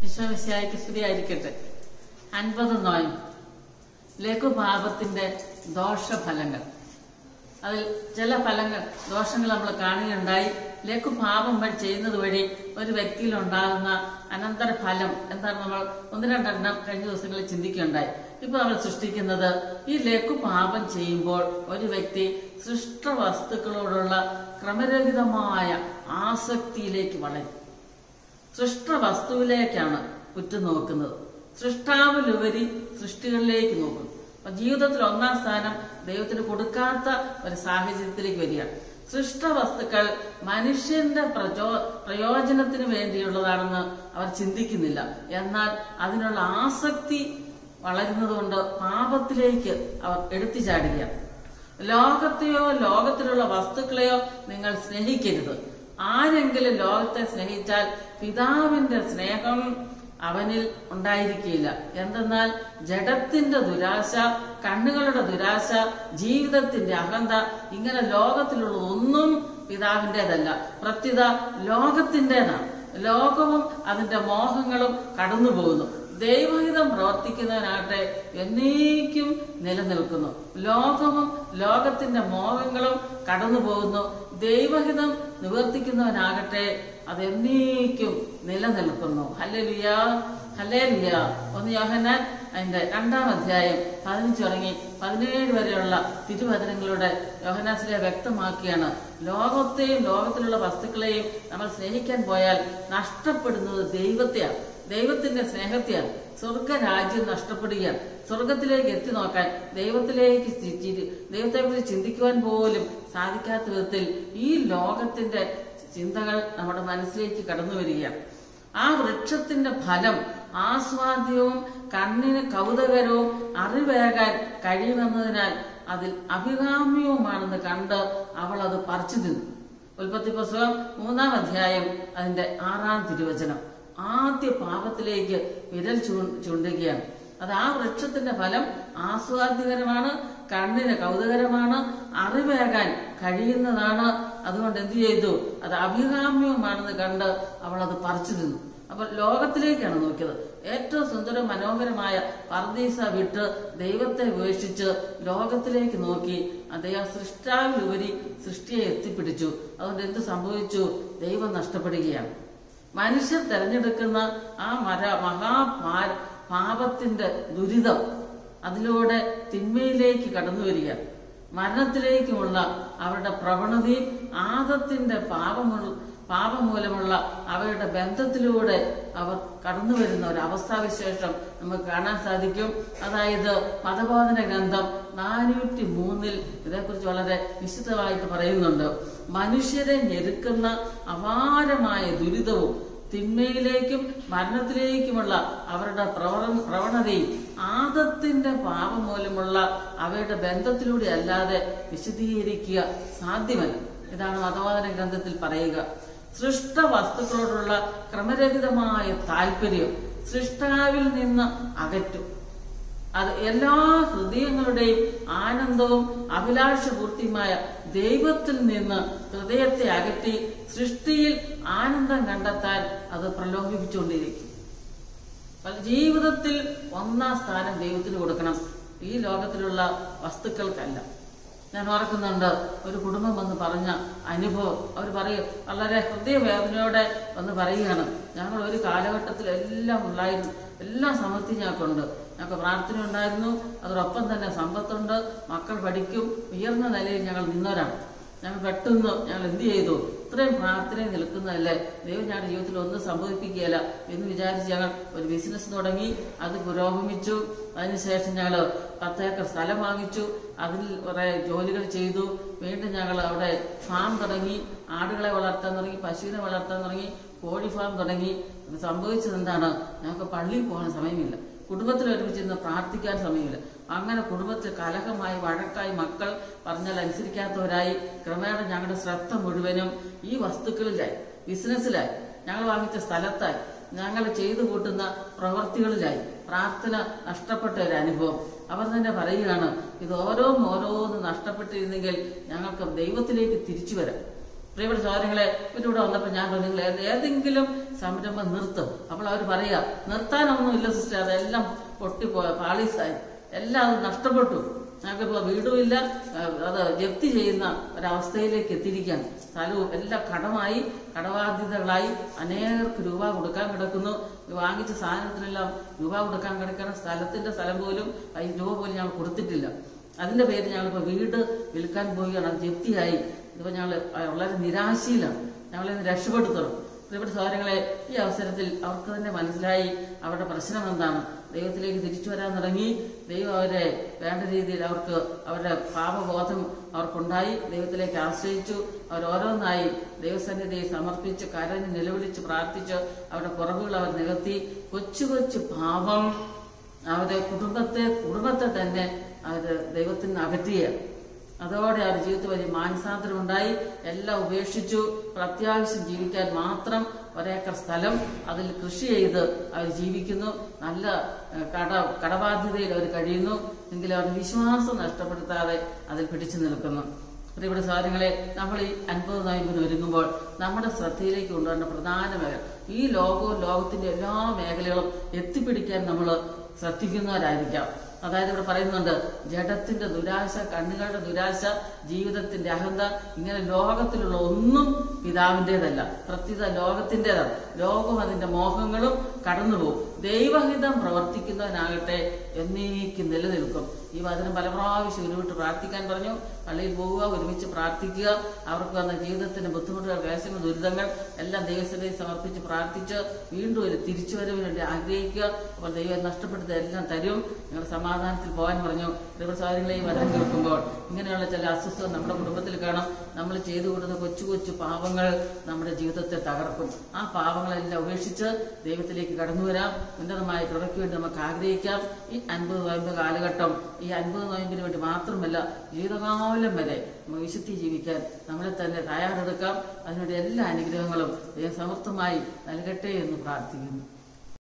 വിശ്വവിശ്വായിക്ക് സ്തുതിയായിരിക്കട്ടെ അൻപത് നോയം ലഘുപാപത്തിന്റെ ദോഷഫലങ്ങൾ അതിൽ ചില ഫലങ്ങൾ ദോഷങ്ങൾ നമ്മൾ കാണുകയുണ്ടായി ലഘുപാപം വഴി ചെയ്യുന്നത് വഴി ഒരു വ്യക്തിയിൽ ഉണ്ടാകുന്ന അനന്തര ഫലം എന്താണ് നമ്മൾ ഒന്ന് രണ്ടെണ്ണം കഴിഞ്ഞ ദിവസങ്ങളിൽ ചിന്തിക്കുകയുണ്ടായി ഇപ്പൊ നമ്മൾ സൃഷ്ടിക്കുന്നത് ഈ ലഘുപാപം ചെയ്യുമ്പോൾ ഒരു വ്യക്തി സൃഷ്ട വസ്തുക്കളോടുള്ള ക്രമരഹിതമായ ആസക്തിയിലേക്ക് വളരും സൃഷ്ട വസ്തുവിലേക്കാണ് ഉറ്റുനോക്കുന്നത് സൃഷ്ടാവിലുപരി സൃഷ്ടികളിലേക്ക് നോക്കുന്നു അപ്പൊ ജീവിതത്തിൽ ഒന്നാം സ്ഥാനം ദൈവത്തിന് കൊടുക്കാത്ത ഒരു സാഹചര്യത്തിലേക്ക് വരികയാണ് സൃഷ്ട വസ്തുക്കൾ മനുഷ്യന്റെ പ്രചോ പ്രയോജനത്തിന് വേണ്ടിയുള്ളതാണെന്ന് അവർ ചിന്തിക്കുന്നില്ല എന്നാൽ അതിനുള്ള ആസക്തി വളരുന്നതുകൊണ്ട് പാപത്തിലേക്ക് അവർ എടുത്തു ചാടുകയാണ് ലോകത്തെയോ ലോകത്തിലുള്ള വസ്തുക്കളെയോ നിങ്ങൾ സ്നേഹിക്കരുത് ആരെങ്കിലും ലോകത്തെ സ്നേഹിച്ചാൽ പിതാവിന്റെ സ്നേഹം അവനിൽ ഉണ്ടായിരിക്കില്ല എന്തെന്നാൽ ജഡത്തിന്റെ ദുരാശ കണ്ണുകളുടെ ദുരാശ ജീവിതത്തിന്റെ അഹന്ത ഇങ്ങനെ ലോകത്തിലുള്ള ഒന്നും പിതാവിൻ്റെതല്ല പ്രത്യുത ലോകത്തിൻ്റെതാണ് ലോകവും അതിന്റെ മോഹങ്ങളും കടന്നു പോകുന്നു ദൈവഹിതം പ്രവർത്തിക്കുന്നവനാകട്ടെ എന്നേക്കും നിലനിൽക്കുന്നു ലോകവും ലോകത്തിന്റെ മോഹങ്ങളും കടന്നു പോകുന്നു ദൈവഹിതം നിവർത്തിക്കുന്നവനാകട്ടെ അതെന്നേക്കും നിലനിൽക്കുന്നു ഹല്ലേലൂയ ഹല്ലേലൂയ ഒന്ന് യോഹന്നാൻ അതിന്റെ രണ്ടാം അധ്യായം പതിനഞ്ച് തുടങ്ങി പതിനേഴ് വരെയുള്ള തിരുവചനങ്ങളുടെ യോഹനാസിലെ വ്യക്തമാക്കിയാണ് ലോകത്തെയും ലോകത്തിലുള്ള വസ്തുക്കളെയും നമ്മൾ സ്നേഹിക്കാൻ പോയാൽ നഷ്ടപ്പെടുന്നത് ദൈവത്തെയാണ് ദൈവത്തിന്റെ സ്നേഹത്തെയാണ് സ്വർഗരാജ്യം നഷ്ടപ്പെടുകയാണ് സ്വർഗത്തിലേക്ക് എത്തി നോക്കാൻ ദൈവത്തിലേക്ക് ചി- ചി- ദൈവത്തെക്കുറിച്ച് ചിന്തിക്കുവാൻ പോലും സാധിക്കാത്ത വിധത്തിൽ ഈ ലോകത്തിന്റെ ചിന്തകൾ നമ്മുടെ മനസ്സിലേക്ക് കടന്നു വരികയാണ് ആ വൃക്ഷത്തിന്റെ ഫലം ആസ്വാദ്യവും കണ്ണിന് കൗതുകരവും അറിവേകാൻ കഴിയുമെന്നതിനാൽ അതിൽ അഭികാമ്യവുമാണെന്ന് കണ്ട് അവൾ അത് പറിച്ചു തിന്നു ഉൽപ്പത്തി പുസ്തകം മൂന്നാം അധ്യായം അതിന്റെ ആറാം തിരുവചനം ആദ്യ പാപത്തിലേക്ക് വിരൽ ചൂ- ചൂണ്ടുകയാണ് അത് ആ വൃക്ഷത്തിന്റെ ഫലം ആസ്വാദ്യകരമാണ് കണ്ണിന് കൗതുകരമാണ് അറിവേകാൻ കഴിയുന്നതാണ് അതുകൊണ്ട് എന്ത് ചെയ്തു അത് അഭികാമ്യവുമാണെന്ന് കണ്ട് അവൾ അത് പറിച്ചു തിന്നു അപ്പൊ ലോകത്തിലേക്കാണ് നോക്കിയത് ഏറ്റവും സുന്ദര മനോഹരമായ പർദീസ വിട്ട് ദൈവത്തെ ഉപേക്ഷിച്ച് ലോകത്തിലേക്ക് നോക്കി അദ്ദേഹം സൃഷ്ടാവിലുപരി സൃഷ്ടിയെ എത്തിപ്പിടിച്ചു അതുകൊണ്ട് എന്ത് സംഭവിച്ചു ദൈവം നഷ്ടപ്പെടുകയാണ് മനുഷ്യർ തെരഞ്ഞെടുക്കുന്ന ആ മര മഹാ പാ- പാപത്തിന്റെ ദുരിതം അതിലൂടെ തിന്മയിലേക്ക് കടന്നു വരിക മരണത്തിലേക്കുമുള്ള അവരുടെ പ്രവണതയും ആദത്തിന്റെ പാപമുള്ള പാപം മൂലമുള്ള അവരുടെ ബന്ധത്തിലൂടെ അവർ കടന്നു വരുന്ന ഒരു അവസ്ഥാവിശേഷം നമുക്ക് കാണാൻ സാധിക്കും അതായത് മതബോധന ഗ്രന്ഥം നാനൂറ്റി മൂന്നിൽ ഇതേക്കുറിച്ച് വളരെ വിശദമായിട്ട് പറയുന്നുണ്ട് മനുഷ്യരെ ഞെരുക്കുന്ന അപാരമായ ദുരിതവും തിന്മയിലേക്കും മരണത്തിലേക്കുമുള്ള അവരുടെ പ്രവണ പ്രവണതയും ആദത്തിന്റെ പാപം മൂലമുള്ള അവയുടെ ബന്ധത്തിലൂടെ അല്ലാതെ വിശദീകരിക്കുക സാധ്യമല്ല ഇതാണ് മതവാദന ഗ്രന്ഥത്തിൽ പറയുക സൃഷ്ട വസ്തുക്കളോടുള്ള ക്രമരഹിതമായ താല്പര്യം സൃഷ്ടാവിൽ നിന്ന് അകറ്റും അത് എല്ലാ ഹൃദയങ്ങളുടെയും ആനന്ദവും അഭിലാഷപൂർത്തിയുമായ ദൈവത്തിൽ നിന്ന് ഹൃദയത്തെ അകറ്റി സൃഷ്ടിയിൽ ആനന്ദം കണ്ടെത്താൻ അത് പ്രലോഭിപ്പിച്ചുകൊണ്ടിരിക്കും അപ്പോൾ ജീവിതത്തിൽ ഒന്നാം സ്ഥാനം ദൈവത്തിന് കൊടുക്കണം ഈ ലോകത്തിലുള്ള വസ്തുക്കൾക്കല്ല ഞാൻ ഓർക്കുന്നുണ്ട് ഒരു കുടുംബം വന്ന് പറഞ്ഞ അനുഭവം അവർ പറയും വളരെ ഹൃദയവേദനയോടെ വന്ന് പറയുകയാണ് ഞങ്ങൾ ഒരു കാലഘട്ടത്തിൽ എല്ലാം ഉണ്ടായിരുന്നു എല്ലാ സമൃദ്ധി ഞങ്ങൾക്കുണ്ട് ഞങ്ങൾക്ക് പ്രാർത്ഥന ഉണ്ടായിരുന്നു അതോടൊപ്പം തന്നെ സമ്പത്തുണ്ട് മക്കൾ പഠിക്കും ഉയർന്ന നിലയിൽ ഞങ്ങൾ നിന്നവരാണ് ഞങ്ങൾ പെട്ടെന്ന് ഞങ്ങൾ എന്ത് ചെയ്തു ഇത്രയും പ്രാർത്ഥനയിൽ നിൽക്കുന്നതല്ലേ ദൈവം ഞങ്ങളുടെ ജീവിതത്തിൽ ഒന്നും സംഭവിപ്പിക്കുകയില്ല എന്ന് വിചാരിച്ച് ഞങ്ങൾ ഒരു ബിസിനസ് തുടങ്ങി അത് പുരോഗമിച്ചു അതിനുശേഷം ഞങ്ങൾ പത്തേക്കർ സ്ഥലം വാങ്ങിച്ചു അതിൽ കുറെ ജോലികൾ ചെയ്തു വീണ്ടും ഞങ്ങൾ അവിടെ ഫാം തുടങ്ങി ആടുകളെ വളർത്താൻ തുടങ്ങി പശുവിനെ വളർത്താൻ തുടങ്ങി കോഴി ഫാം തുടങ്ങി ഇത് സംഭവിച്ചത് എന്താണ് ഞങ്ങൾക്ക് പള്ളിയിൽ പോകാൻ സമയമില്ല കുടുംബത്തിൽ ഒരുമിച്ച് ഇന്ന് പ്രാർത്ഥിക്കാൻ സമയമില്ല അങ്ങനെ കുടുംബത്തിൽ കലഹമായി വഴക്കായി മക്കൾ പറഞ്ഞാൽ അനുസരിക്കാത്തവരായി ക്രമേണ ഞങ്ങളുടെ ശ്രദ്ധ മുഴുവനും ഈ വസ്തുക്കളിലായി ബിസിനസ്സിലായി ഞങ്ങൾ വാങ്ങിച്ച സ്ഥലത്തായി ഞങ്ങൾ ചെയ്തു കൂട്ടുന്ന പ്രവൃത്തികളിലായി പ്രാർത്ഥന നഷ്ടപ്പെട്ട ഒരു അനുഭവം അവർ തന്നെ പറയുകയാണ് ഇത് ഓരോന്നും ഓരോന്നും നഷ്ടപ്പെട്ടിരുന്നെങ്കിൽ ഞങ്ങൾക്ക് ദൈവത്തിലേക്ക് തിരിച്ചു വരാം പ്രിയപ്പെട്ട സഹോദരങ്ങളെ ഇവരിവിടെ വന്നപ്പോൾ ഞാൻ പറഞ്ഞു നിങ്ങൾ ഏത് ഏതെങ്കിലും സംരംഭം നിർത്തും അപ്പോൾ അവർ പറയുക നിർത്താനൊന്നും ഇല്ല സിസ്റ്റർ അതെല്ലാം പൊട്ടിപ്പോയ പാളീസായി എല്ലാം അത് നഷ്ടപ്പെട്ടു ഞങ്ങൾക്കിപ്പോൾ വീടുമില്ല ആ, അത് ജപ്തി ചെയ്യുന്ന ഒരവസ്ഥയിലേക്ക് എത്തിയിരിക്കുകയാണ് സ്ഥലവും എല്ലാം കടമായി കടബാധ്യതകളായി അനേകർക്ക് രൂപ കൊടുക്കാൻ കിടക്കുന്നു വാങ്ങിച്ച സാധനത്തിനെല്ലാം രൂപ കൊടുക്കാൻ കിടക്കുന്ന സ്ഥലത്തിന്റെ സ്ഥലം പോലും ഈ രൂപ പോലും ഞങ്ങൾ കൊടുത്തിട്ടില്ല അതിന്റെ പേര് ഞങ്ങളിപ്പോൾ വീട് വിൽക്കാൻ പോവുകയാണ് അത് ജപ്തിയായി ഇതിപ്പോൾ ഞങ്ങൾ വളരെ നിരാശയിലാണ് ഞങ്ങളിന്ന് രക്ഷപ്പെടുത്തണം പ്രിയപ്പെട്ട സഹോദരങ്ങളെ ഈ അവസരത്തിൽ അവർക്ക് തന്നെ മനസ്സിലായി അവരുടെ പ്രശ്നം എന്താണ് ദൈവത്തിലേക്ക് തിരിച്ചു വരാൻ തുടങ്ങി ദൈവം അവരെ വേണ്ട രീതിയിൽ അവർക്ക് അവരുടെ പാപബോധം അവർക്കുണ്ടായി ദൈവത്തിലേക്ക് ആശ്രയിച്ചു അവർ ഓരോന്നായി ദൈവസന്നിധിയെ സമർപ്പിച്ച് കരഞ്ഞ് നിലവിളിച്ച് പ്രാർത്ഥിച്ച് അവരുടെ കുറവുകൾ അവർ നികത്തി കൊച്ചു കൊച്ചു പാപം അവരുടെ കുടുംബത്തെ കുടുംബത്തെ തന്നെ അവര് ദൈവത്തിൽ നിന്ന് അകറ്റുകയാണ് അതോടെ അവർ ജീവിതത്തിൽ വലിയ മാനസാന്തരം ഉണ്ടായി എല്ലാം ഉപേക്ഷിച്ചു പ്രത്യാവശ്യം ജീവിക്കാൻ മാത്രം ഒരേക്കർ സ്ഥലം അതിൽ കൃഷി ചെയ്ത് അവർ ജീവിക്കുന്നു നല്ല ഏഹ്, കട കടബാധ്യതയിൽ അവർ കഴിയുന്നു എങ്കിലും അവർ വിശ്വാസം നഷ്ടപ്പെടുത്താതെ അതിൽ പിടിച്ചു നിൽക്കുന്നു പ്രിയപ്പെട്ട സാധനങ്ങളെ നമ്മൾ ഈ അൻപത് നോയമ്പിന് ഒരുങ്ങുമ്പോൾ നമ്മുടെ ശ്രദ്ധയിലേക്ക് കൊണ്ടുവരേണ്ട പ്രധാന മേഖല ഈ ലോകവും ലോകത്തിന്റെ എല്ലാ മേഖലകളും എത്തിപ്പിടിക്കാൻ നമ്മൾ ശ്രദ്ധിക്കുന്നവരായിരിക്കാം അതായത് ഇവിടെ പറയുന്നുണ്ട് ജഡത്തിന്റെ ദുരാശ കണ്ണുകളുടെ ദുരാശ ജീവിതത്തിന്റെ അഹന്ത ഇങ്ങനെ ലോകത്തിലുള്ള ഒന്നും പിതാവിൻ്റെതല്ല പ്രത്യുത ലോകത്തിൻ്റെതാണ് ലോകം അതിന്റെ മോഹങ്ങളും കടന്നുപോകും ദൈവഹിതം പ്രവർത്തിക്കുന്നവനാകട്ടെ എന്നേക്കും നിലനിൽക്കും ഈ വചനം പല പ്രാവശ്യം ഉരുവിട്ട് പ്രാർത്ഥിക്കാൻ പറഞ്ഞു പള്ളിയിൽ പോവുക ഒരുമിച്ച് പ്രാർത്ഥിക്കുക അവർക്ക് വന്ന ജീവിതത്തിന്റെ ബുദ്ധിമുട്ടുകൾ ക്ലേശങ്ങൾ ദുരിതങ്ങൾ എല്ലാം ദൈവസ്ഥയെ സമർപ്പിച്ച് പ്രാർത്ഥിച്ച് വീണ്ടും ഒരു തിരിച്ചുവരവിന് വേണ്ടി ആഗ്രഹിക്കുക അപ്പോൾ ദൈവം നഷ്ടപ്പെടുത്ത എല്ലാം തരും നിങ്ങൾ സമാധാനത്തിൽ പോകാൻ പറഞ്ഞു ദൈവ സാഹചര്യങ്ങളെ ഈ വചനം കേൾക്കുമ്പോൾ ഇങ്ങനെയുള്ള ചില അസ്വസ്ഥത നമ്മുടെ കുടുംബത്തിൽ കാണാം നമ്മൾ ചെയ്തു കൊടുക്കുന്ന കൊച്ചു കൊച്ചു പാപങ്ങൾ നമ്മുടെ ജീവിതത്തെ തകർക്കും ആ പാപങ്ങളെല്ലാം ഉപേക്ഷിച്ച് ദൈവത്തിലേക്ക് കടന്നു വരാം ഉന്നതമായ തുറയ്ക്ക് വേണ്ടി നമുക്ക് ആഗ്രഹിക്കാം ഈ അൻപത് നോയമ്പ് കാലഘട്ടം ഈ അൻപത് നോയമ്പിന് വേണ്ടി മാത്രമല്ല ജീവിതകാലം വരെ നമുക്ക് വിശുദ്ധി ജീവിക്കാൻ നമ്മളെ തന്നെ തയ്യാറെടുക്കാം അതിനുവേണ്ടി എല്ലാ അനുഗ്രഹങ്ങളും ദൈവം സമർത്ഥമായി നൽകട്ടെ എന്ന് പ്രാർത്ഥിക്കുന്നു